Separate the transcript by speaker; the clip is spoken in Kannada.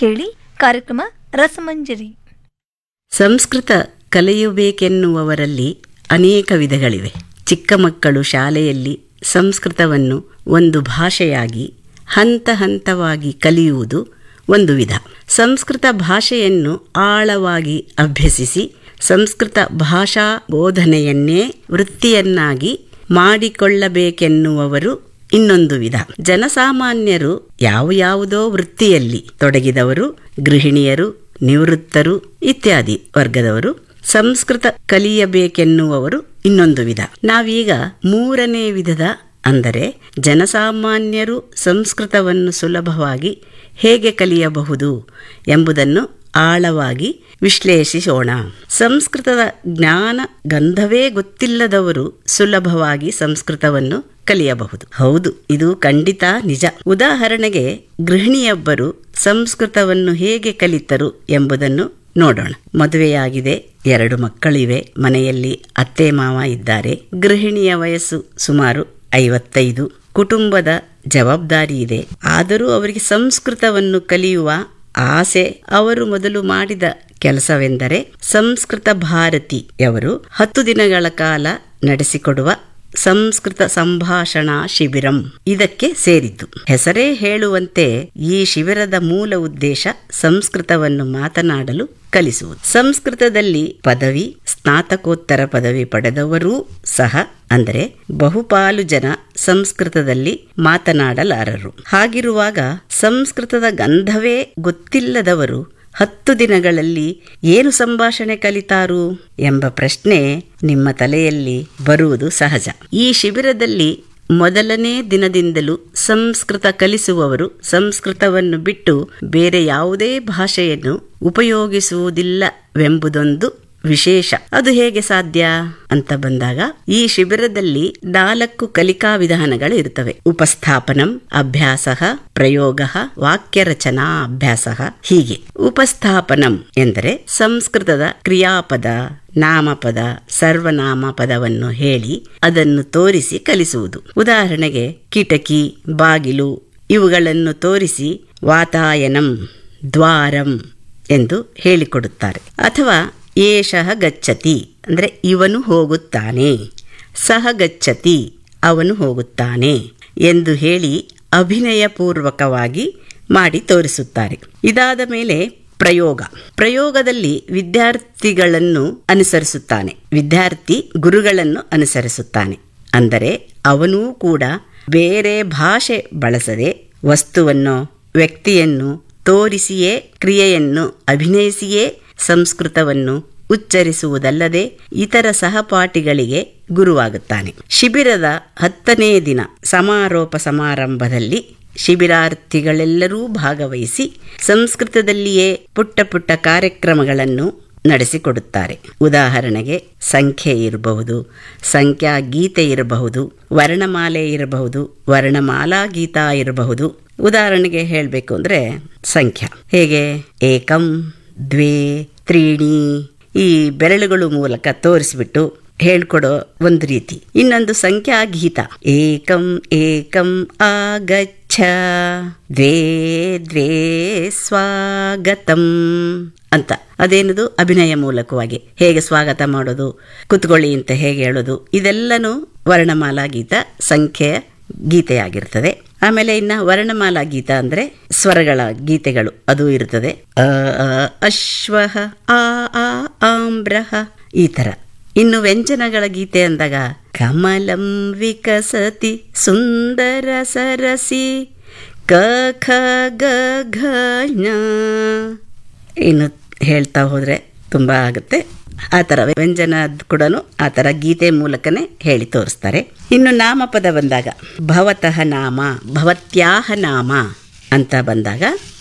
Speaker 1: ಕೇಳಿ ಕಾರ್ಯಕ್ರಮ ರಸಮಂಜರಿ
Speaker 2: ಸಂಸ್ಕೃತ ಕಲಿಯಬೇಕೆನ್ನುವವರಲ್ಲಿ ಅನೇಕ ವಿಧಗಳಿವೆ ಚಿಕ್ಕ ಮಕ್ಕಳು ಶಾಲೆಯಲ್ಲಿ ಸಂಸ್ಕೃತವನ್ನು ಒಂದು ಭಾಷೆಯಾಗಿ ಹಂತ ಹಂತವಾಗಿ ಕಲಿಯುವುದು ಒಂದು ವಿಧ ಸಂಸ್ಕೃತ ಭಾಷೆಯನ್ನು ಆಳವಾಗಿ ಅಭ್ಯಸಿಸಿ ಸಂಸ್ಕೃತ ಭಾಷಾ ಬೋಧನೆಯನ್ನೇ ವೃತ್ತಿಯನ್ನಾಗಿ ಮಾಡಿಕೊಳ್ಳಬೇಕೆನ್ನುವವರು ಇನ್ನೊಂದು ವಿಧ ಜನಸಾಮಾನ್ಯರು ಯಾವ ಯಾವುದೋ ವೃತ್ತಿಯಲ್ಲಿ ತೊಡಗಿದವರು ಗೃಹಿಣಿಯರು ನಿವೃತ್ತರು ಇತ್ಯಾದಿ ವರ್ಗದವರು ಸಂಸ್ಕೃತ ಕಲಿಯಬೇಕೆನ್ನುವವರು ಇನ್ನೊಂದು ವಿಧ ನಾವೀಗ ಮೂರನೇ ವಿಧದ ಅಂದರೆ ಜನಸಾಮಾನ್ಯರು ಸಂಸ್ಕೃತವನ್ನು ಸುಲಭವಾಗಿ ಹೇಗೆ ಕಲಿಯಬಹುದು ಎಂಬುದನ್ನು ಆಳವಾಗಿ ವಿಶ್ಲೇಷಿಸೋಣ ಸಂಸ್ಕೃತದ ಜ್ಞಾನ ಗಂಧವೇ ಗೊತ್ತಿಲ್ಲದವರು ಸುಲಭವಾಗಿ ಸಂಸ್ಕೃತವನ್ನು ಕಲಿಯಬಹುದು ಹೌದು ಇದು ಖಂಡಿತ ನಿಜ ಉದಾಹರಣೆಗೆ ಗೃಹಿಣಿಯೊಬ್ಬರು ಸಂಸ್ಕೃತವನ್ನು ಹೇಗೆ ಕಲಿತರು ಎಂಬುದನ್ನು ನೋಡೋಣ ಮದುವೆಯಾಗಿದೆ ಎರಡು ಮಕ್ಕಳಿವೆ ಮನೆಯಲ್ಲಿ ಅತ್ತೆ ಮಾವ ಇದ್ದಾರೆ ಗೃಹಿಣಿಯ ವಯಸ್ಸು ಸುಮಾರು ಐವತ್ತೈದು ಕುಟುಂಬದ ಜವಾಬ್ದಾರಿ ಇದೆ ಆದರೂ ಅವರಿಗೆ ಸಂಸ್ಕೃತವನ್ನು ಕಲಿಯುವ ಆಸೆ ಅವರು ಮೊದಲು ಮಾಡಿದ ಕೆಲಸವೆಂದರೆ ಸಂಸ್ಕೃತ ಭಾರತಿಯವರು ಹತ್ತು ದಿನಗಳ ಕಾಲ ನಡೆಸಿಕೊಡುವ ಸಂಸ್ಕೃತ ಸಂಭಾಷಣಾ ಶಿಬಿರಂ ಇದಕ್ಕೆ ಸೇರಿದ್ದು ಹೆಸರೇ ಹೇಳುವಂತೆ ಈ ಶಿಬಿರದ ಮೂಲ ಉದ್ದೇಶ ಸಂಸ್ಕೃತವನ್ನು ಮಾತನಾಡಲು ಕಲಿಸುವುದು ಸಂಸ್ಕೃತದಲ್ಲಿ ಪದವಿ ಸ್ನಾತಕೋತ್ತರ ಪದವಿ ಪಡೆದವರೂ ಸಹ ಅಂದರೆ ಬಹುಪಾಲು ಜನ ಸಂಸ್ಕೃತದಲ್ಲಿ ಮಾತನಾಡಲಾರರು ಹಾಗಿರುವಾಗ ಸಂಸ್ಕೃತದ ಗಂಧವೇ ಗೊತ್ತಿಲ್ಲದವರು ಹತ್ತು ದಿನಗಳಲ್ಲಿ ಏನು ಸಂಭಾಷಣೆ ಕಲಿತಾರು ಎಂಬ ಪ್ರಶ್ನೆ ನಿಮ್ಮ ತಲೆಯಲ್ಲಿ ಬರುವುದು ಸಹಜ ಈ ಶಿಬಿರದಲ್ಲಿ ಮೊದಲನೇ ದಿನದಿಂದಲೂ ಸಂಸ್ಕೃತ ಕಲಿಸುವವರು ಸಂಸ್ಕೃತವನ್ನು ಬಿಟ್ಟು ಬೇರೆ ಯಾವುದೇ ಭಾಷೆಯನ್ನು ಉಪಯೋಗಿಸುವುದಿಲ್ಲವೆಂಬುದೊಂದು ವಿಶೇಷ ಅದು ಹೇಗೆ ಸಾಧ್ಯ ಅಂತ ಬಂದಾಗ ಈ ಶಿಬಿರದಲ್ಲಿ ನಾಲ್ಕು ಕಲಿಕಾ ವಿಧಾನಗಳು ಇರುತ್ತವೆ ಉಪಸ್ಥಾಪನಂ ಅಭ್ಯಾಸ ಪ್ರಯೋಗ ವಾಕ್ಯರಚನಾ ಅಭ್ಯಾಸ ಹೀಗೆ ಉಪಸ್ಥಾಪನಂ ಎಂದರೆ ಸಂಸ್ಕೃತದ ಕ್ರಿಯಾಪದ ನಾಮಪದ ಸರ್ವನಾಮ ಪದವನ್ನು ಹೇಳಿ ಅದನ್ನು ತೋರಿಸಿ ಕಲಿಸುವುದು ಉದಾಹರಣೆಗೆ ಕಿಟಕಿ ಬಾಗಿಲು ಇವುಗಳನ್ನು ತೋರಿಸಿ ವಾತಾಯನಂ ದ್ವಾರಂ ಎಂದು ಹೇಳಿಕೊಡುತ್ತಾರೆ ಅಥವಾ ಏಷಃ ಗಚ್ಚತಿ ಅಂದರೆ ಇವನು ಹೋಗುತ್ತಾನೆ ಸಹ ಗಚ್ಚತಿ ಅವನು ಹೋಗುತ್ತಾನೆ ಎಂದು ಹೇಳಿ ಅಭಿನಯಪೂರ್ವಕವಾಗಿ ಮಾಡಿ ತೋರಿಸುತ್ತಾರೆ ಇದಾದ ಮೇಲೆ ಪ್ರಯೋಗ ಪ್ರಯೋಗದಲ್ಲಿ ವಿದ್ಯಾರ್ಥಿಗಳನ್ನು ಅನುಸರಿಸುತ್ತಾನೆ ವಿದ್ಯಾರ್ಥಿ ಗುರುಗಳನ್ನು ಅನುಸರಿಸುತ್ತಾನೆ ಅಂದರೆ ಅವನೂ ಕೂಡ ಬೇರೆ ಭಾಷೆ ಬಳಸದೆ ವಸ್ತುವನ್ನು ವ್ಯಕ್ತಿಯನ್ನು ತೋರಿಸಿಯೇ ಕ್ರಿಯೆಯನ್ನು ಅಭಿನಯಿಸಿಯೇ ಸಂಸ್ಕೃತವನ್ನು ಉಚ್ಚರಿಸುವುದಲ್ಲದೆ ಇತರ ಸಹಪಾಠಿಗಳಿಗೆ ಗುರುವಾಗುತ್ತಾನೆ ಶಿಬಿರದ ಹತ್ತನೇ ದಿನ ಸಮಾರೋಪ ಸಮಾರಂಭದಲ್ಲಿ ಶಿಬಿರಾರ್ಥಿಗಳೆಲ್ಲರೂ ಭಾಗವಹಿಸಿ ಸಂಸ್ಕೃತದಲ್ಲಿಯೇ ಪುಟ್ಟ ಪುಟ್ಟ ಕಾರ್ಯಕ್ರಮಗಳನ್ನು ನಡೆಸಿಕೊಡುತ್ತಾರೆ ಉದಾಹರಣೆಗೆ ಸಂಖ್ಯೆ ಇರಬಹುದು ಸಂಖ್ಯಾ ಗೀತೆ ಇರಬಹುದು ವರ್ಣಮಾಲೆ ಇರಬಹುದು ವರ್ಣಮಾಲಾ ಗೀತಾ ಇರಬಹುದು ಉದಾಹರಣೆಗೆ ಹೇಳಬೇಕು ಅಂದರೆ ಸಂಖ್ಯಾ ಹೇಗೆ ಏಕಂ ದ್ವೇ ತ್ರೀಣಿ ಈ ಬೆರಳುಗಳು ಮೂಲಕ ತೋರಿಸ್ಬಿಟ್ಟು ಹೇಳ್ಕೊಡೋ ಒಂದು ರೀತಿ ಇನ್ನೊಂದು ಸಂಖ್ಯಾ ಗೀತ ಏಕಂ ಏಕಂ ಆಗಚ್ಛ ದ್ವೇ ದ್ವೇ ಸ್ವಾಗತಂ ಅಂತ ಅದೇನದು ಅಭಿನಯ ಮೂಲಕವಾಗಿ ಹೇಗೆ ಸ್ವಾಗತ ಮಾಡೋದು ಕುತ್ಕೊಳ್ಳಿ ಅಂತ ಹೇಗೆ ಹೇಳೋದು ಇದೆಲ್ಲನೂ ವರ್ಣಮಾಲಾ ಗೀತ ಸಂಖ್ಯೆಯ ಗೀತೆಯಾಗಿರ್ತದೆ ಆಮೇಲೆ ಇನ್ನ ವರ್ಣಮಾಲಾ ಗೀತ ಅಂದ್ರೆ ಸ್ವರಗಳ ಗೀತೆಗಳು ಅದು ಇರುತ್ತದೆ ಅ ಅ, ಅಶ್ವಃ ಆ ಆ ಆಮ್ರಹ ಈ ತರ ಇನ್ನು ವ್ಯಂಜನಗಳ ಗೀತೆ ಅಂದಾಗ ಕಮಲಂ ವಿಕಸತಿ ಸುಂದರ ಸರಸಿ ಕ ಖ ಗ ಘ ಞ. ಇನ್ನು ಹೇಳ್ತಾ ಹೋದ್ರೆ ತುಂಬಾ ಆಗುತ್ತೆ ಆ ಥರ ವ್ಯಂಜನ ಕೂಡ ಆ ಥರ ಗೀತೆ ಮೂಲಕನೇ ಹೇಳಿ ತೋರಿಸ್ತಾರೆ ಇನ್ನು ನಾಮಪದ ಬಂದಾಗ ಭವತಃ ನಾಮ ಭವತ್ಯಾಹ ನಾಮ ಅಂತ ಬಂದಾಗ